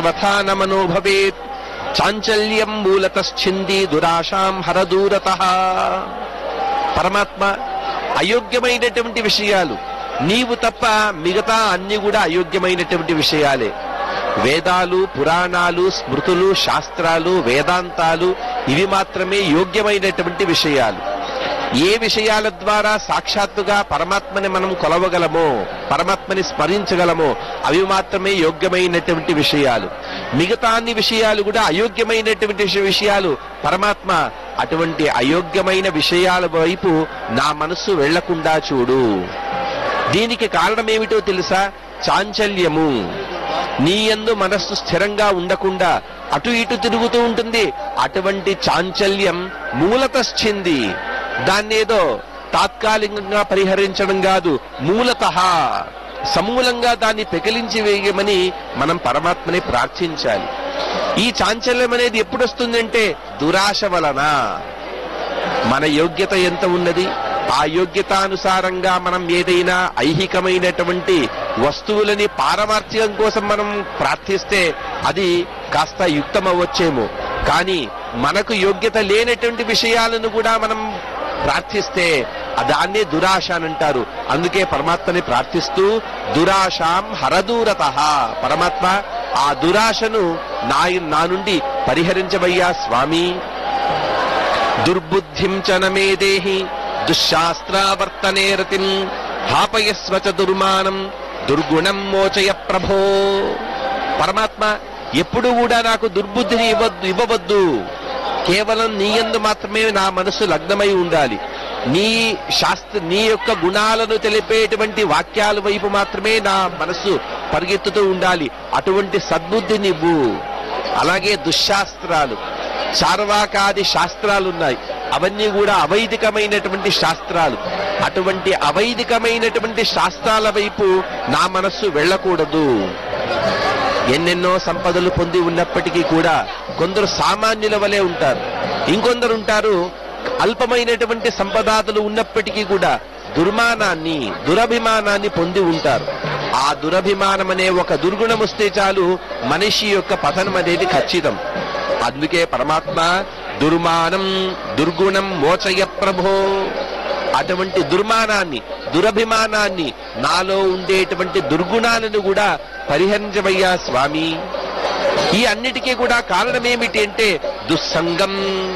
వ్యవధానమనో భవేత్ చాంచల్యం మూలతశ్చింది దురాశాం హరదూరత పరమాత్మ అయోగ్యమైనటువంటి విషయాలు నీవు తప్ప మిగతా అన్ని కూడా అయోగ్యమైనటువంటి విషయాలే వేదాలు పురాణాలు స్మృతులు శాస్త్రాలు వేదాంతాలు ఇవి మాత్రమే యోగ్యమైనటువంటి విషయాలు ఏ విషయాల ద్వారా సాక్షాత్తుగా పరమాత్మని మనం కొలవగలమో పరమాత్మని స్మరించగలమో అవి మాత్రమే యోగ్యమైనటువంటి విషయాలు మిగతా అన్ని విషయాలు కూడా అయోగ్యమైనటువంటి విష- విషయాలు పరమాత్మ అటువంటి అయోగ్యమైన విషయాల వైపు నా మనస్సు వెళ్లకుండా చూడు దీనికి కారణమేమిటో తెలుసా చాంచల్యము నీ యందు మనస్సు స్థిరంగా ఉండకుండా అటు ఇటు తిరుగుతూ ఉంటుంది అటువంటి చాంచల్యం మూలతశ్చింది దాన్నేదో తాత్కాలికంగా పరిహరించడం కాదు మూలత సమూలంగా దాన్ని పెకిలించి వేయమని మనం పరమాత్మని ప్రార్థించాలి ఈ చాంచల్యం అనేది ఎప్పుడు వస్తుందంటే దురాశ వలన మన యోగ్యత ఎంత ఉన్నది ఆ యోగ్యతానుసారంగా మనం ఏదైనా ఐహికమైనటువంటి వస్తువులని పారమార్థ్యం కోసం మనం ప్రార్థిస్తే అది కాస్త యుక్తమవ్వచ్చేమో కానీ మనకు యోగ్యత లేనటువంటి విషయాలను కూడా మనం ప్రార్థిస్తే దాన్నే దురాశ అని అంటారు అందుకే పరమాత్మని ప్రార్థిస్తూ దురాశాం హరదూరత పరమాత్మ ఆ దురాశను నా నా నుండి పరిహరించవయ్యా స్వామి దుర్బుద్ధిం చ నమే దేహి దుశ్శాస్త్రావర్తనే రతిం హాపయస్వ చ దుర్మానం దుర్గుణం మోచయ ప్రభో పరమాత్మ ఎప్పుడు కూడా నాకు దుర్బుద్ధిని ఇవ్వద్దు ఇవ్వవద్దు కేవలం నీ యందు మాత్రమే నా మనసు లగ్నమై ఉండాలి నీ శాస్త్ర నీ యొక్క గుణాలను తెలిపేటువంటి వాక్యాల వైపు మాత్రమే నా మనసు పరిగెత్తుతూ ఉండాలి అటువంటి సద్బుద్ధినివ్వు అలాగే దుశ్శాస్త్రాలు చార్వాకాది శాస్త్రాలు ఉన్నాయి అవన్నీ కూడా అవైదికమైనటువంటి శాస్త్రాలు అటువంటి అవైదికమైనటువంటి శాస్త్రాల వైపు నా మనస్సు వెళ్ళకూడదు ఎన్నెన్నో సంపదలు పొంది ఉన్నప్పటికీ కూడా కొందరు సామాన్యుల వలె ఉంటారు ఇంకొందరు ఉంటారు అల్పమైనటువంటి సంపదాదులు ఉన్నప్పటికీ కూడా దుర్మానాన్ని దురభిమానాన్ని పొంది ఉంటారు ఆ దురభిమానం అనే ఒక దుర్గుణం వస్తే చాలు మనిషి యొక్క పతనం అనేది ఖచ్చితం అందుకే పరమాత్మ దుర్మానం దుర్గుణం మోచయ ప్రభో అటువంటి దుర్మానాన్ని దురభిమానాన్ని నాలో ఉండేటువంటి దుర్గుణాలను కూడా పరిహరించవయ్యా స్వామి ఈ అన్నిటికీ కూడా కారణం ఏమిటి అంటే దుస్సంగం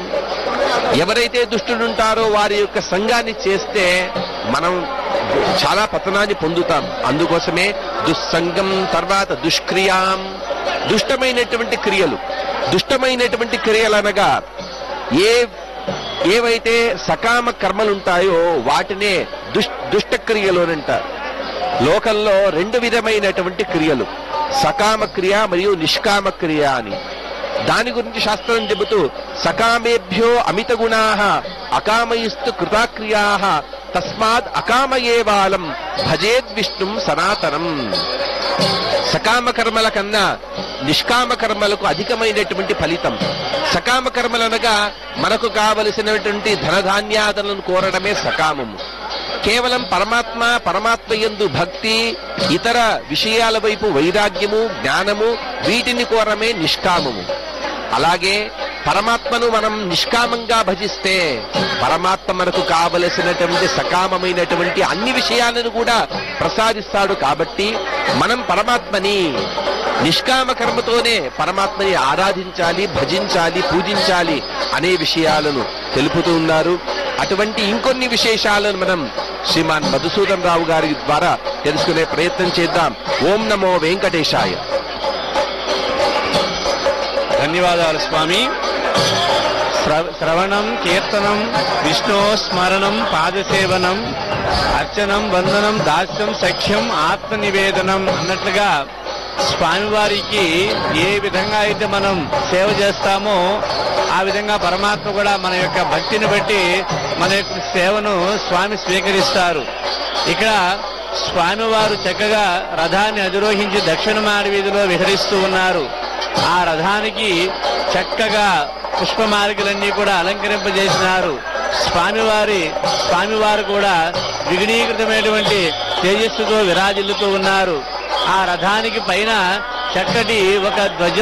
ఎవరైతే దుష్టులుంటారో వారి యొక్క సంఘాన్ని చేస్తే మనం చాలా పతనాన్ని పొందుతాం అందుకోసమే దుస్సంగం తర్వాత దుష్క్రియాం దుష్టమైనటువంటి క్రియలు దుష్టమైనటువంటి క్రియలు అనగా ఏ ఏవైతే సకామ కర్మలుంటాయో వాటినే దుష్ దుష్ట క్రియలు అని అంటారు లోకంలో రెండు విధమైనటువంటి క్రియలు సకామ క్రియ మరియు నిష్కామ క్రియ అని దాని గురించి శాస్త్రం చెబుతూ సకామేభ్యో అమిత గుణా అకామయిస్తు కృతాక్రియా తస్మాత్ అకామయేవాలం భజేద్ విష్ణుం సనాతనం సకామ కర్మల కన్నా నిష్కామ కర్మలకు అధికమైనటువంటి ఫలితం సకామ కర్మలు అనగా మనకు కావలసినటువంటి ధనధాన్యాదులను కోరడమే సకామము కేవలం పరమాత్మ పరమాత్మ యందు భక్తి ఇతర విషయాల వైపు వైరాగ్యము జ్ఞానము వీటిని కోరమే నిష్కామము అలాగే పరమాత్మను మనం నిష్కామంగా భజిస్తే పరమాత్మ మనకు కావలసినటువంటి సకామమైనటువంటి అన్ని విషయాలను కూడా ప్రసాదిస్తాడు కాబట్టి మనం పరమాత్మని నిష్కామ కర్మతోనే పరమాత్మని ఆరాధించాలి భజించాలి పూజించాలి అనే విషయాలను తెలుపుతూ ఉన్నారు అటువంటి ఇంకొన్ని విశేషాలను మనం శ్రీమాన్ మధుసూదన్ రావు గారి ద్వారా తెలుసుకునే ప్రయత్నం చేద్దాం ఓం నమో వెంకటేశాయ ధన్యవాదాలు స్వామి శ్ర- శ్రవణం కీర్తనం విష్ణు స్మరణం పాదసేవనం అర్చనం వందనం దాస్యం సఖ్యం ఆత్మ నివేదనం అన్నట్లుగా స్వామివారికి ఏ విధంగా అయితే మనం సేవ చేస్తామో ఆ విధంగా పరమాత్మ కూడా మన యొక్క భక్తిని బట్టి మన యొక్క సేవను స్వామి స్వీకరిస్తారు ఇక్కడ స్వామివారు చక్కగా రథాన్ని అధిరోహించి దక్షిణ మాడి వీధిలో విహరిస్తూ ఉన్నారు ఆ రథానికి చక్కగా పుష్పమాలికలన్నీ కూడా అలంకరింపజేసినారు స్వామివారి స్వామివారు కూడా విఘ్నీకృతమైనటువంటి తేజస్సుతో విరాజిల్లుతూ ఉన్నారు ఆ రథానికి పైన చక్కటి ఒక ధ్వజ